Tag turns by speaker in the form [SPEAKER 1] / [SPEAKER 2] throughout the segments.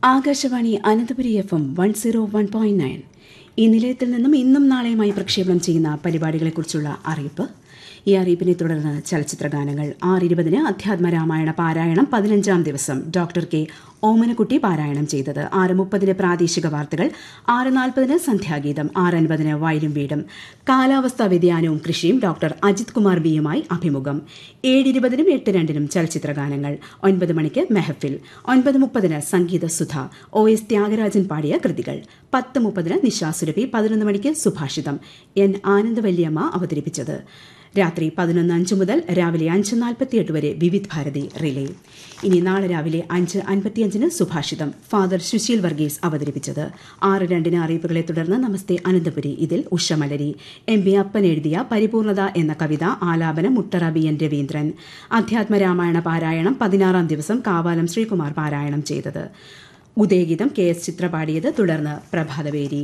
[SPEAKER 1] Akashvani Ananthapuri F M one zero one point nine ഈ നിലയത്തിൽ നിന്നും ഇന്നും നാളെയുമായി പ്രക്ഷേപണം ചെയ്യുന്ന പരിപാടികളെക്കുറിച്ചുള്ള അറിയിപ്പ് ഈ അറിയിപ്പിനെ തുടർന്ന് ചലച്ചിത്ര ഗാനങ്ങൾ ആറ് ഇരുപതിന് അധ്യാത്മ രാമായണ പാരായണം പതിനഞ്ചാം ദിവസം ഡോക്ടർ കെ ഓമനക്കുട്ടി പാരായണം ചെയ്തത് ആറ് മുപ്പതിന് പ്രാദേശിക വാർത്തകൾ ആറ് നാൽപ്പതിന് സന്ധ്യാഗീതം ആറ് അൻപതിന് വയലും വീടും കാലാവസ്ഥാ വ്യതിയാനവും കൃഷിയും ഡോക്ടർ അജിത് കുമാർ ബിയുമായി അഭിമുഖം ഏഴ് ഇരുപതിനും എട്ട് രണ്ടിനും ചലച്ചിത്ര ഗാനങ്ങൾ ഒൻപത് മണിക്ക് മെഹഫിൽ ഒൻപത് മുപ്പതിന് സംഗീത സുധ ഒ എസ് ത്യാഗരാജൻ പാടിയ കൃതികൾ പത്ത് മുപ്പതിന് നിശാസുരഭി പതിനൊന്ന് മണിക്ക് സുഭാഷിതം എൻ ആനന്ദവല്ലിയമ്മ അവതരിപ്പിച്ചത് രാത്രി പതിനൊന്ന് അഞ്ച് മുതൽ രാവിലെ അഞ്ച് നാൽപ്പത്തിയെട്ട് വരെ വിവിധ് ഭാരതി റിലേ ഇനി നാളെ രാവിലെ അഞ്ച് അൻപത്തിയഞ്ചിന് സുഭാഷിതം ഫാദർ സുശീൽ വർഗീസ് അവതരിപ്പിച്ചത് ആറ് രണ്ടിന് അറിയിപ്പുകളെ തുടർന്ന് നമസ്തേ അനന്തപുരി ഇതിൽ ഉഷമലരി എം ബി അപ്പൻ എഴുതിയ പരിപൂർണത എന്ന കവിത ആലാപനം മുട്ടറ ബി എൻ രവീന്ദ്രൻ അധ്യാത്മ രാമായണ പാരായണം പതിനാറാം ദിവസം കാവാലം ശ്രീകുമാർ പാരായണം ചെയ്തത് ഉദയഗീതം കെ എസ് ചിത്ര പാടിയത് തുടർന്ന് പ്രഭാതവേരി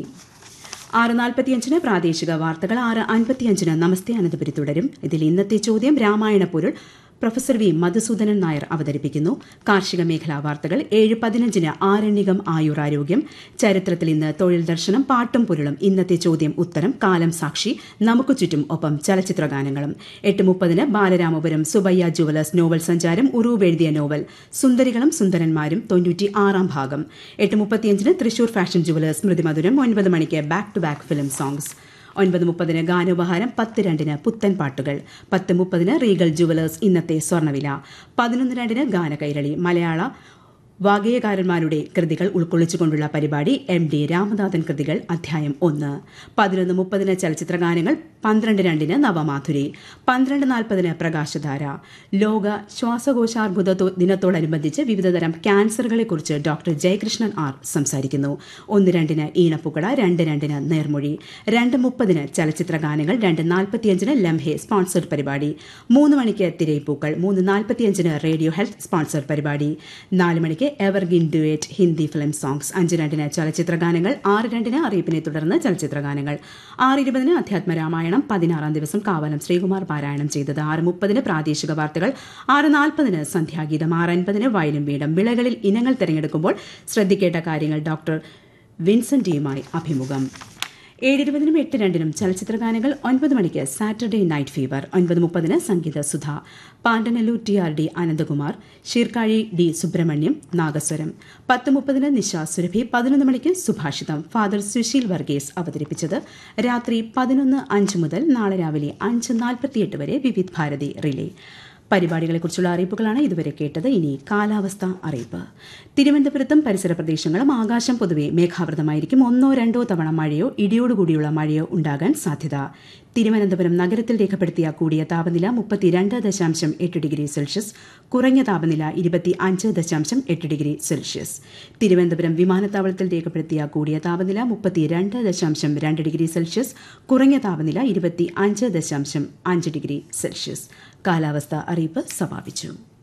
[SPEAKER 1] ആറ് നാൽപ്പത്തിയഞ്ചിന് പ്രാദേശിക വാർത്തകൾ ആറ് അൻപത്തിയഞ്ചിന് നമസ്തേ അനന്തപുരി തുടരും ഇതിൽ ഇന്നത്തെ ചോദ്യം രാമായണ പൊരുൾ പ്രൊഫസർ വി മധുസൂദനൻ നായർ അവതരിപ്പിക്കുന്നു കാർഷിക മേഖലാ വാർത്തകൾ ഏഴ് പതിനഞ്ചിന് ആരണ്യകം ആയുരാരോഗ്യം ചരിത്രത്തിൽ ഇന്ന് തൊഴിൽ ദർശനം പാട്ടും പൊരുളും ഇന്നത്തെ ചോദ്യം ഉത്തരം കാലം സാക്ഷി നമുക്ക് ചുറ്റും ഒപ്പം ചലച്ചിത്ര ഗാനങ്ങളും എട്ട് മുപ്പതിന് ബാലരാമപുരം സുബയ്യ ജുവലേഴ്സ് നോവൽ സഞ്ചാരം ഉറൂവ് എഴുതിയ നോവൽ സുന്ദരികളും സുന്ദരന്മാരും തൊണ്ണൂറ്റി ആറാം ഭാഗം എട്ട് മുപ്പത്തിയഞ്ചിന് തൃശൂർ ഫാഷൻ ജുവലേഴ്സ് സ്മൃതിമധുരം ഒൻപത് മണിക്ക് back to back film songs ഒൻപത് മുപ്പതിന് ഗാനോപഹാരം പത്ത് രണ്ടിന് പുത്തൻ പാട്ടുകൾ പത്ത് മുപ്പതിന് റീഗൽ ജുവലേഴ്സ് ഇന്നത്തെ സ്വർണ്ണവില പതിനൊന്ന് രണ്ടിന് ഗാനകൈരളി മലയാള വാഗേയകാരന്മാരുടെ കൃതികൾ ഉൾക്കൊള്ളിച്ചുകൊണ്ടുള്ള പരിപാടി എം ഡി രാമനാഥൻ കൃതികൾ അധ്യായം ഒന്ന് പതിനൊന്ന് മുപ്പതിന് ചലച്ചിത്ര ഗാനങ്ങൾ പന്ത്രണ്ട് രണ്ടിന് നവമാധുരി പന്ത്രണ്ട് നാൽപ്പതിന് പ്രകാശധാര ലോക ശ്വാസകോശാർബുദ ദിനത്തോടനുബന്ധിച്ച് വിവിധതരം ക്യാൻസറുകളെക്കുറിച്ച് ഡോക്ടർ ജയകൃഷ്ണൻ ആർ സംസാരിക്കുന്നു ഒന്ന് രണ്ടിന് ഈണപ്പുകട രണ്ട് രണ്ടിന് നേർമൊഴി രണ്ട് മുപ്പതിന് ചലച്ചിത്ര ഗാനങ്ങൾ രണ്ട് നാൽപ്പത്തിയഞ്ചിന് ലംഹെ സ്പോൺസർഡ് പരിപാടി മൂന്ന് മണിക്ക് തിരയിപ്പൂക്കൾ മൂന്ന് നാൽപ്പത്തിയഞ്ചിന് റേഡിയോ ഹെൽത്ത് സ്പോൺസർഡ് പരിപാടി നാല് മണിക്ക് evergreen duet Hindi film songs അഞ്ച് രണ്ടിന് ചലച്ചിത്ര ഗാനങ്ങൾ ആറ് രണ്ടിന് അറിയിപ്പിനെ തുടർന്ന് ചലച്ചിത്ര ഗാനങ്ങൾ ആറ് ഇരുപതിന് അധ്യാത്മ രാമായണം പതിനാറാം ദിവസം കാവലം ശ്രീകുമാർ പാരായണം ചെയ്തത് ആറ് മുപ്പതിന് പ്രാദേശിക വാർത്തകൾ ആറ് നാൽപ്പതിന് സന്ധ്യാഗീതം ആറ് അൻപതിന് വയലും വീടും വിളകളിൽ ഇനങ്ങൾ തിരഞ്ഞെടുക്കുമ്പോൾ ശ്രദ്ധിക്കേണ്ട കാര്യങ്ങൾ ഡോക്ടർ വിൻസെന്റിയുമായി അഭിമുഖം ഏഴിരുപതിനും എട്ട് രണ്ടിനും ചലച്ചിത്ര ഗാനങ്ങൾ ഒൻപത് മണിക്ക് സാറ്റർഡേ നൈറ്റ് ഫീവർ ഒൻപത് മുപ്പതിന് Sangeetha Sudha Pandanallur T R D Ananthakumar Sirkazhi D Subramaniam നാഗസ്വരം പത്ത് മുപ്പതിന് നിശാ സുരഭി പതിനൊന്ന് മണിക്ക് സുഭാഷിതം ഫാദർ സുശീൽ വർഗീസ് അവതരിപ്പിച്ചത് രാത്രി പതിനൊന്ന് അഞ്ച് മുതൽ നാളെ രാവിലെ അഞ്ച് നാൽപ്പത്തിയെട്ട് വരെ വിവിധ് ഭാരതി റിലേ പരിപാടികളെക്കുറിച്ചുള്ള അറിയിപ്പുകളാണ് ഇതുവരെ കേട്ടത് ഇനി കാലാവസ്ഥ അറിയിപ്പ് തിരുവനന്തപുരത്തും പരിസര പ്രദേശങ്ങളും ആകാശം പൊതുവെ മേഘാവൃതമായിരിക്കും ഒന്നോ രണ്ടോ തവണ മഴയോ ഇടിയോടുകൂടിയുള്ള മഴയോ ഉണ്ടാകാൻ സാധ്യത തിരുവനന്തപുരം നഗരത്തിൽ രേഖപ്പെടുത്തിയ കൂടിയ താപനില മുപ്പത്തിരണ്ട് ദശാംശം എട്ട് ഡിഗ്രി സെൽഷ്യസ് കുറഞ്ഞ താപനില ഇരുപത്തി അഞ്ച് ദശാംശം എട്ട് ഡിഗ്രി സെൽഷ്യസ് തിരുവനന്തപുരം വിമാനത്താവളത്തിൽ രേഖപ്പെടുത്തിയ കൂടിയ താപനില മുപ്പത്തിരണ്ട് ദശാംശം രണ്ട് ഡിഗ്രി സെൽഷ്യസ് കുറഞ്ഞ താപനില ഇരുപത്തി അഞ്ച് ദശാംശം അഞ്ച് ഡിഗ്രി സെൽഷ്യസ് കാലാവസ്ഥ അറിയിപ്പ് സമാപിച്ചു